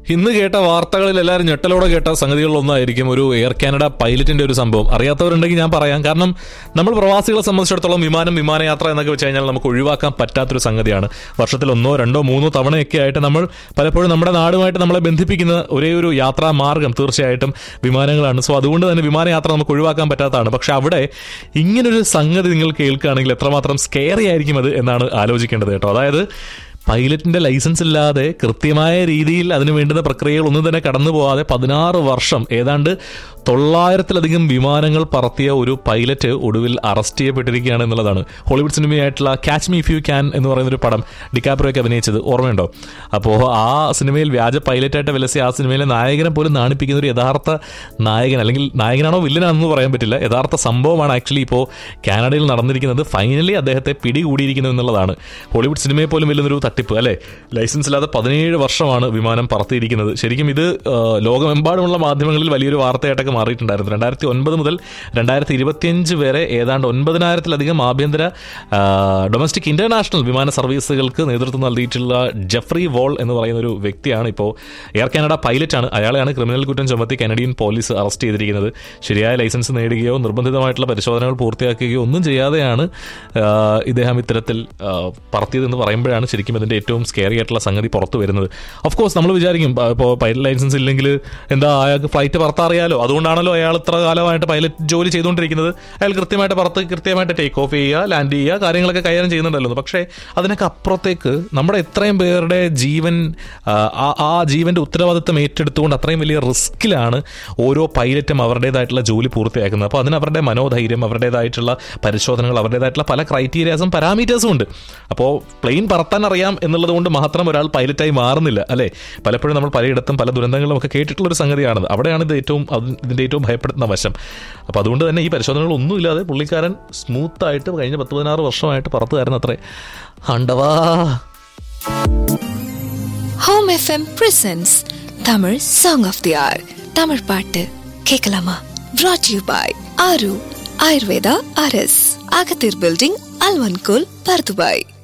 ഇന്ന് കേട്ട വാർത്തകളിൽ എല്ലാവരും ഞെട്ടലോടെ കേട്ട സംഗതികളിലൊന്നായിരിക്കും ഒരു എയർ കാനഡ പൈലറ്റിന്റെ ഒരു സംഭവം അറിയാത്തവരുണ്ടെങ്കിൽ ഞാൻ പറയാം കാരണം നമ്മൾ പ്രവാസികളെ സംബന്ധിച്ചിടത്തോളം വിമാനം വിമാനയാത്ര എന്നൊക്കെ വെച്ച് കഴിഞ്ഞാൽ നമുക്ക് ഒഴിവാക്കാൻ പറ്റാത്തൊരു സംഗതിയാണ് വർഷത്തിൽ ഒന്നോ രണ്ടോ മൂന്നോ തവണയൊക്കെ ആയിട്ട് നമ്മൾ പലപ്പോഴും നമ്മുടെ നാടുമായിട്ട് നമ്മളെ ബന്ധിപ്പിക്കുന്ന ഒരേ ഒരു യാത്രാ മാർഗം തീർച്ചയായിട്ടും വിമാനങ്ങളാണ് സോ അതുകൊണ്ട് തന്നെ വിമാനയാത്ര നമുക്ക് ഒഴിവാക്കാൻ പറ്റാത്തതാണ് പക്ഷെ അവിടെ ഇങ്ങനൊരു സംഗതി നിങ്ങൾ കേൾക്കുകയാണെങ്കിൽ എത്രമാത്രം സ്കെയറി ആയിരിക്കും അത് എന്നാണ് ആലോചിക്കേണ്ടത് കേട്ടോ അതായത് പൈലറ്റിന്റെ ലൈസൻസ് ഇല്ലാതെ കൃത്യമായ രീതിയിൽ അതിന് വേണ്ടുന്ന പ്രക്രിയകൾ ഒന്നും തന്നെ കടന്നു പോകാതെ പതിനാറ് വർഷം ഏതാണ്ട് തൊള്ളായിരത്തിലധികം വിമാനങ്ങൾ പറത്തിയ ഒരു പൈലറ്റ് ഒടുവിൽ അറസ്റ്റ് ചെയ്യപ്പെട്ടിരിക്കുകയാണ് എന്നുള്ളതാണ് ഹോളിവുഡ് സിനിമയായിട്ടുള്ള catch me if you can എന്ന് പറയുന്ന ഒരു പടം ഡിക്കാപ്രോയൊക്കെ അഭിനയിച്ചത് ഓർമ്മയുണ്ടോ അപ്പോൾ ആ സിനിമയിൽ വ്യാജ പൈലറ്റായിട്ട് വിലസി ആ സിനിമയിലെ നായകനെ പോലും നാണിപ്പിക്കുന്ന ഒരു യഥാർത്ഥ നായകൻ അല്ലെങ്കിൽ നായകനാണോ വില്ലനാണെന്ന് പറയാൻ പറ്റില്ല യഥാർത്ഥ സംഭവമാണ് ആക്ച്വലി ഇപ്പോൾ കാനഡയിൽ നടന്നിരിക്കുന്നത് ഫൈനലി അദ്ദേഹത്തെ പിടികൂടിയിരിക്കുന്നു എന്നുള്ളതാണ് ഹോളിവുഡ് സിനിമയെ പോലും വലിയൊരു തട്ടിപ്പ് അല്ലേ ലൈസൻസ് ഇല്ലാതെ പതിനേഴ് വർഷമാണ് വിമാനം പറത്തിയിരിക്കുന്നത് ശരിക്കും ഇത് ആ, ലോകമെമ്പാടുമുള്ള മാധ്യമങ്ങളിൽ വലിയൊരു വാർത്തയായിട്ടൊക്കെ മാറിയിട്ടുണ്ടായിരുന്നു രണ്ടായിരത്തി ഒൻപത് മുതൽ രണ്ടായിരത്തി ഇരുപത്തിയഞ്ച് വരെ ഏതാണ്ട് ഒൻപതിനായിരത്തിലധികം ആഭ്യന്തര ആ, ഡൊമസ്റ്റിക് ഇന്റർനാഷണൽ വിമാന സർവീസുകൾക്ക് നേതൃത്വം നൽകിയിട്ടുള്ള ജെഫ്രി വോൾ എന്ന് പറയുന്ന ഒരു വ്യക്തിയാണ് ഇപ്പോൾ എയർ കാനഡ പൈലറ്റാണ് അയാളെയാണ് ക്രിമിനൽ കുറ്റം ചുമത്തി കനഡിയൻ പോലീസ് അറസ്റ്റ് ചെയ്തിരിക്കുന്നത് ശരിയായ ലൈസൻസ് നേടുകയോ നിർബന്ധിതമായിട്ടുള്ള പരിശോധനകൾ പൂർത്തിയാക്കുകയോ ഒന്നും ചെയ്യാതെയാണ് ആ, ഇദ്ദേഹം ഇത്തരത്തിൽ ആ, പറത്തിയതെന്ന് പറയുമ്പോഴാണ് ശരിക്കും ഇതിന്റെ ഏറ്റവും സ്കെയറി ആയിട്ടുള്ള സംഗതി പുറത്തു വരുന്നത് ഓഫ് കോഴ്സ് നമ്മൾ വിചാരിക്കും ഇപ്പോൾ പൈലറ്റ് ലൈസൻസ് ഇല്ലെങ്കിൽ എന്താ അയാൾക്ക് ഫ്ലൈറ്റ് പറത്തറിയാലോ അതുകൊണ്ടാണല്ലോ അയാൾ ഇത്ര കാലമായിട്ട് പൈലറ്റ് ജോലി ചെയ്തുകൊണ്ടിരിക്കുന്നത് അയാൾ കൃത്യമായിട്ട് പറത്ത് കൃത്യമായിട്ട് ടേക്ക് ഓഫ് ചെയ്യുക ലാൻഡ് ചെയ്യുക കാര്യങ്ങളൊക്കെ കൈകാര്യം ചെയ്യുന്നുണ്ടല്ലോ പക്ഷേ അതിനൊക്കെ അപ്പുറത്തേക്ക് നമ്മുടെ എത്രയും പേരുടെ ജീവൻ ആ, ആ- ആ ജീവന്റെ ഉത്തരവാദിത്തം ഏറ്റെടുത്തുകൊണ്ട് അത്രയും വലിയ റിസ്കിലാണ് ഓരോ പൈലറ്റും അവരുടേതായിട്ടുള്ള ജോലി പൂർത്തിയാക്കുന്നത് അപ്പോൾ അതിന് അവരുടെ മനോധൈര്യം അവരുടേതായിട്ടുള്ള പരിശോധനകൾ അവരുടേതായിട്ടുള്ള പല ക്രൈറ്റീരിയാസും പാരാമീറ്റേഴ്സും ഉണ്ട് അപ്പോൾ പ്ലെയിൻ പറത്താൻ അറിയാം എന്നുള്ളത് കൊണ്ട് മാത്രം ഒരാൾ പൈലറ്റായി മാറുന്നില്ല അല്ലേ പലപ്പോഴും നമ്മൾ പലയിടത്തും പല ദുരന്തങ്ങളും ഒക്കെ കേട്ടിട്ടുള്ള ഒരു സംഗതിയാണത് അവിടെയാണ് ഇത് ഏറ്റവും അത് ഇതിന്റെ ഏറ്റവും ഭയപ്പെടുത്തുന്ന വശം അപ്പോൾ അതുകൊണ്ട് തന്നെ ഈ പരിശോധനകളൊന്നും ഇല്ലാതെ പുള്ളിക്കാരൻ സ്മൂത്തായിട്ട് കഴിഞ്ഞ പത്ത് പതിനാറ് വർഷമായിട്ട് പറത്തുകാരൻ അത്രേ ഹണ്ടവാ home F M presents Tamil song of the hour Tamil பாட்டு கேட்கலாமா brought யூ பாய் ஆரு ஆயுர்வேதா அரஸ் அகத்தீர் பில்டிங் அல்வன்கோல் பர்துபாய்